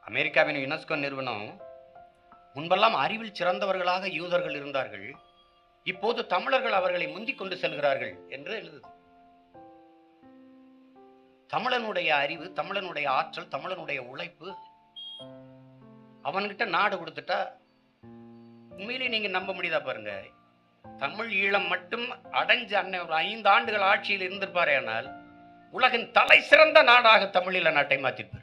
அமெரிக்காவின் யுனெஸ்கோ நிறுவனம் முன்பெல்லாம் அறிவில் சிறந்தவர்களாக யூதர்கள் இருந்தார்கள் இப்போது தமிழர்கள் அவர்களை முந்திக் கொண்டு செல்கிறார்கள் என்று எழுதுது தமிழனுடைய அறிவு தமிழனுடைய ஆற்றல் தமிழனுடைய உழைப்பு அவன்கிட்ட நாடு கொடுத்துட்டா உண்மையிலேயே நீங்க நம்ப முடியுதா பாருங்க தமிழ் ஈழம் மட்டும் அடைஞ்ச அன்னை ஒரு ஐந்து ஆண்டுகள் ஆட்சியில் இருந்திருப்பாரே ஆனால் உலகின் தலை சிறந்த நாடாக தமிழீழ நாட்டை மாற்றிருப்பார்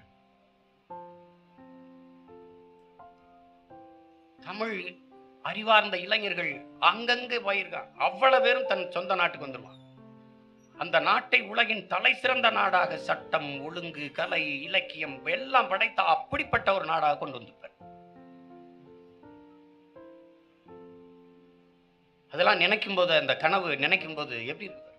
தமிழ் அறிவார்ந்த இளைஞர்கள் அங்கங்கே போயிருக்கான் அவ்வளவு பேரும் தன் சொந்த நாட்டுக்கு வந்துருவான் அந்த நாட்டை உலகின் தலை சிறந்த நாடாக சட்டம் ஒழுங்கு கலை இலக்கியம் எல்லாம் படைத்த அப்படிப்பட்ட ஒரு நாடாக கொண்டு வந்திருப்பார் அதெல்லாம் நினைக்கும் போது அந்த கனவு நினைக்கும் போது எப்படி இருக்கு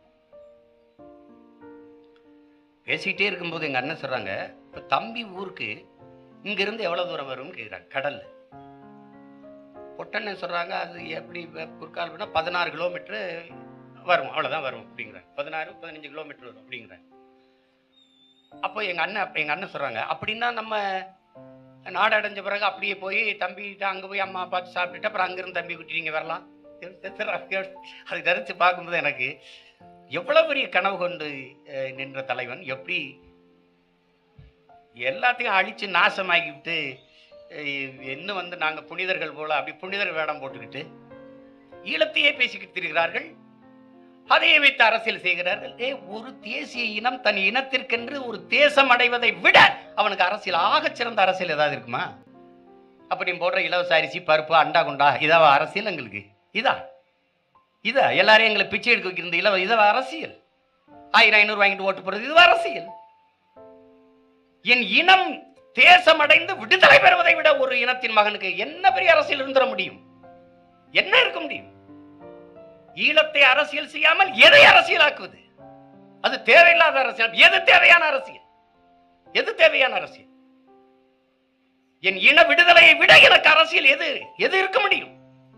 பேசிக்கிட்டே இருக்கும்போது எங்க அண்ணன் சொல்றாங்க இப்ப தம்பி ஊருக்கு இங்க இருந்து எவ்வளவு தூரம் வரும்னு கேக்குறாங்க கடல்ல பொட்டன்னு சொல்றாங்க அது எப்படி வ- குறுக்கால் பண்ணா பதினாறு கிலோமீட்டர் வரும் அவ்வளவுதான் வரும் அப்படிங்கிறாங்க பதினாறு பதினஞ்சு கிலோமீட்டர் வரும் அப்படிங்கிறாங்க அப்போ எங்க அண்ணன் அப்ப எங்க அண்ணன் சொல்றாங்க அப்படின்னா நம்ம நாடு அடைஞ்ச பிறகு அப்படியே போய் தம்பிகிட்ட அங்க போய் அம்மா பார்த்து சாப்பிட்டுட்டு அப்புறம் அங்கிருந்து தம்பி குட்டி நீங்க வரலாம் அதை நினைச்சு பார்க்கும்போது எனக்கு எவ்வளவு பெரிய கனவு கொண்டு அஹ், நின்ற தலைவன் எப்படி எல்லாத்தையும் அழிச்சு நாசமாக்கிவிட்டு அஹ், இன்னும் வந்து நாங்க புனிதர்கள் போல அப்படி புனிதர் வேடம் போட்டுக்கிட்டு ஈழத்தையே பேசிக்கிட்டு திரிகிறார்கள் அதையே வைத்து அரசியல் செய்கிறார்கள் ஏ ஒரு தேசிய இனம் தன் இனத்திற்கென்று ஒரு தேசம் அடைவதை விட அவனுக்கு அரசியல் ஆகச் சிறந்த அரசியல் ஏதாவது இருக்குமா அப்படி போடுற இலவச அரிசி பருப்பு அண்டா குண்டா இதாவா அரசியல் எங்களுக்கு இதா இதா எல்லாரையும் எங்களை பிச்சை எடுக்க வைக்கிறது இலவ இதவா அரசியல் ஆயிரம் ஐநூறு வாங்கிட்டு ஓட்டு போறது இதுவா அரசியல் என் இனம் தேசம் அடைந்து விடுதலை பெறுவதை விட ஒரு இனத்தின் மகனுக்கு என்ன பெரிய அரசியல் இருந்துட முடியும் என்ன இருக்க முடியும் ஈழத்தை அரசியல் செய்யாமல் எதை அரசியலாக்குவது அது தேவையில்லாத அரசியல் எது தேவையான அரசியல் எது தேவையான அரசியல் என் இன விடுதலையை விட எனக்கு அரசியல் எது எது இருக்க முடியும்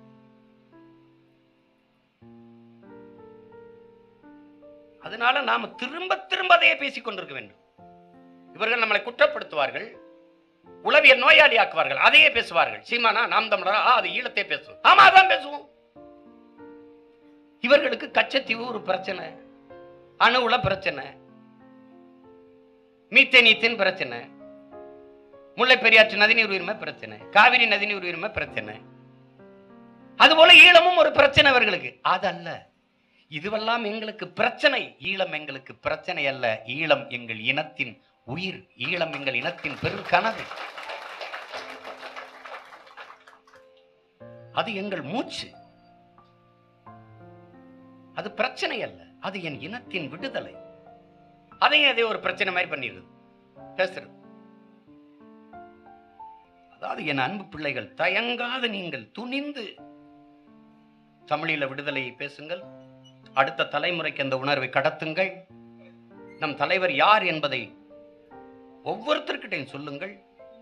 அதனால நாம திரும்ப திரும்ப அதையே பேசிக் கொண்டிருக்க வேண்டும் இவர்கள் நம்மளை குற்றப்படுத்துவார்கள் உளவியல் நோயாளி ஆக்குவார்கள் அதையே பேசுவார்கள் சீமானா நாம் தமிழரா ஆ, அது ஈழத்தை பேசுவோம் ஆமா அதான் பேசுவோம் இவர்களுக்கு கச்சத்தீவு ஒரு பிரச்சனை அணுவுல பிரச்சனை மீத்தேன் ஈத்தேன் பிரச்சனை முல்லை பெரியாற்று நதிநீர் உரிமை பிரச்சனை காவிரி நதிநீர் உரிமை பிரச்சனை அதுபோல ஈழமும் ஒரு பிரச்சனை அவர்களுக்கு அதல்ல இதுவெல்லாம் எங்களுக்கு பிரச்சனை ஈழம் எங்களுக்கு பிரச்சனை அல்ல ஈழம் எங்கள் இனத்தின் உயிர் ஈழம் எங்கள் இனத்தின் பெருங்கனவு அது எங்கள் மூச்சு அது பிரச்சனை அல்ல அது என் இனத்தின் விடுதலை அதையும் அதே ஒரு பிரச்சனை மாதிரி பண்ணிடுது பேசுறது அதாவது என் அன்பு பிள்ளைகள் தயங்காத நீங்கள் துணிந்து தமிழீழ விடுதலையை பேசுங்கள் அடுத்த தலைமுறைக்கு அந்த உணர்வை கடத்துங்கள் நம் தலைவர் யார் என்பதை ஒவ்வொருத்தருக்கிட்டையும் சொல்லுங்கள்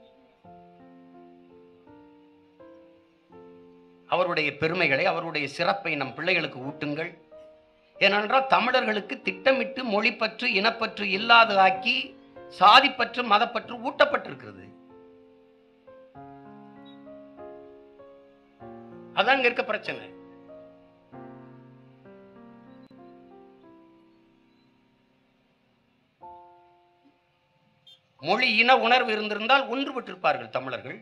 அவருடைய பெருமைகளை அவருடைய சிறப்பை நம் பிள்ளைகளுக்கு ஊட்டுங்கள் ஏனென்றால் தமிழர்களுக்கு திட்டமிட்டு மொழிப்பற்று இனப்பற்று இல்லாத ஆக்கி சாதிப்பற்று மதப்பற்று ஊட்டப்பட்டிருக்கிறது அதான் இங்க இருக்க பிரச்சனை மொழி இன உணர்வு இருந்திருந்தால் ஒன்றுபட்டிருப்பார்கள் தமிழர்கள்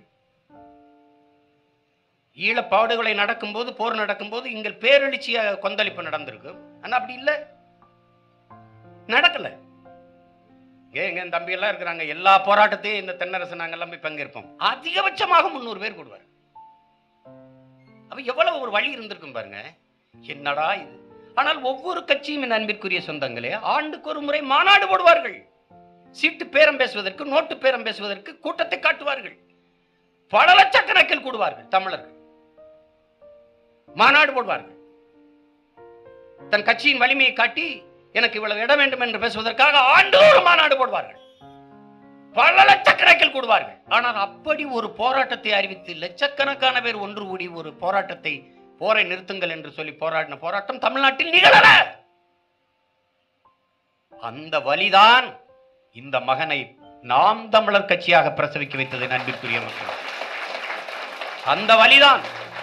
ஈழப்பாடுகளை நடக்கும்போது போர் நடக்கும்போது இங்க பேரெழுச்சிய கொந்தளிப்பு நடந்திருக்கும் ஆனா அப்படி இல்ல நடக்கல ஏங்க என் தம்பி எல்லாம் இருக்கிறாங்க எல்லா போராட்டத்தையும் இந்த தென்னரசு நாங்கெல்லாம் போய் பங்கேற்போம் அதிகபட்சமாக முந்நூறு பேர் கூடுவார் அப்ப எவ்வளவு ஒரு வழி இருந்திருக்கும் பாருங்க என்னடா இது ஆனால் ஒவ்வொரு கட்சியும் என் அன்பிற்குரிய சொந்தங்களே ஆண்டுக்கு ஒரு முறை மாநாடு போடுவார்கள் சீட்டு பேரம் பேசுவதற்கு நோட்டு பேரம் பேசுவதற்கு கூட்டத்தை காட்டுவார்கள் பல லட்சக்கணக்கில் கூடுவார்கள் தமிழர்கள் மாநாடு போடுவார்கள் தன் கட்சியின் வலிமையை காட்டி எனக்கு இவ்வளவு இடம் வேண்டும் என்று பேசுவதற்காக ஆண்டோறும் மாநாடு போடுவார்கள் பல லட்சக்கணக்கில் கூடுவார்கள் ஆனால் அப்படி ஒரு போராட்டத்தை அறிவித்து லட்சக்கணக்கான பேர் ஒன்று கூடி ஒரு போராட்டத்தை போரை நிறுத்துங்கள் என்று சொல்லி போராடின போராட்டம் தமிழ்நாட்டில் நிகழல அந்த வலிதான் இந்த மகனை நாம் தமிழர் கட்சியாக பிரசவிக்க வைத்தது அன்பிற்குரிய மக்கள் அந்த வழிதான்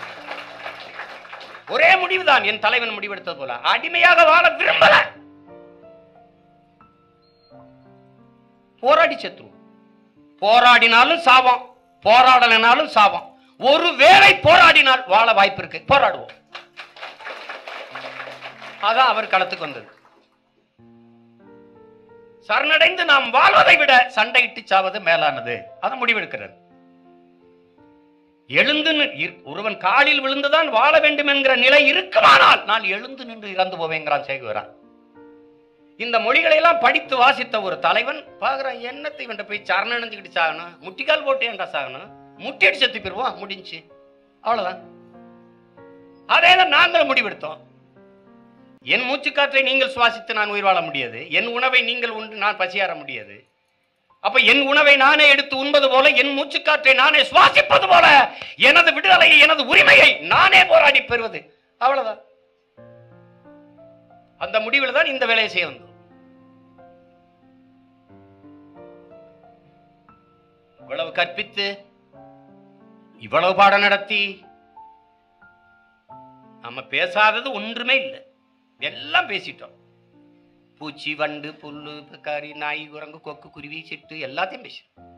ஒரே முடிவுதான் என் தலைவன் முடிவெடுத்தது போல அடிமையாக வாழ விரும்பல போராடி செத்துருவோம் போராடினாலும் சாவம் போராடலைனாலும் சாவம் ஒருவேளை போராடினால் வாழ வாய்ப்பு இருக்கு போராடுவோம் அதான் அவர் களத்துக்கு வந்தது சரணடைந்து நாம் வாழ்வதை விட சண்டையிட்டு சாவது மேலானது அதை முடிவெடுக்கிறார் எழுந்து நின்- இரு- ஒருவன் காலில் விழுந்துதான் வாழ வேண்டும் என்கிற நிலை இருக்குமானால் நான் எழுந்து நின்று இறந்து போவேங்கிறான் சேகுவரான் இந்த மொழிகளை எல்லாம் படித்து வாசித்த ஒரு தலைவன் பாக்குறான் என்னத்தை இவன்ட்ட போய் சரணம் அணைஞ்சுக்கிட்டு சாகணும் முட்டிக்கால் போட்டு ஏன்டா சாகணும் முட்டிட்டு செத்து போயிருவோம் முடிஞ்சு அவ்வளவுதான் அதே தான் நாங்களும் முடிவெடுத்தோம் என் மூச்சுக்காற்றை நீங்கள் சுவாசித்து நான் உயிர் வாழ முடியாது என் உணவை நீங்கள் உண்டு நான் பசியாற முடியாது அப்ப என் உணவை நானே எடுத்து உண்பது போல என் மூச்சுக்காற்றை நானே சுவாசிப்பது போல எனது விடுதலையை எனது உரிமையை நானே போராடி பெறுவது அவ்வளவுதான் அந்த முடிவில் தான் இந்த வேலையை செய்ய வந்தோம் இவ்வளவு கற்பித்து இவ்வளவு பாடம் நடத்தி நம்ம பேசாதது ஒன்றுமே இல்லை எல்லாம் பேசிட்டோம் பூச்சி வண்டு புல்லு பிக்காரி நாய் குரங்கு கொக்கு குருவி சிட்டு எல்லாத்தையும் பேசிட்டோம்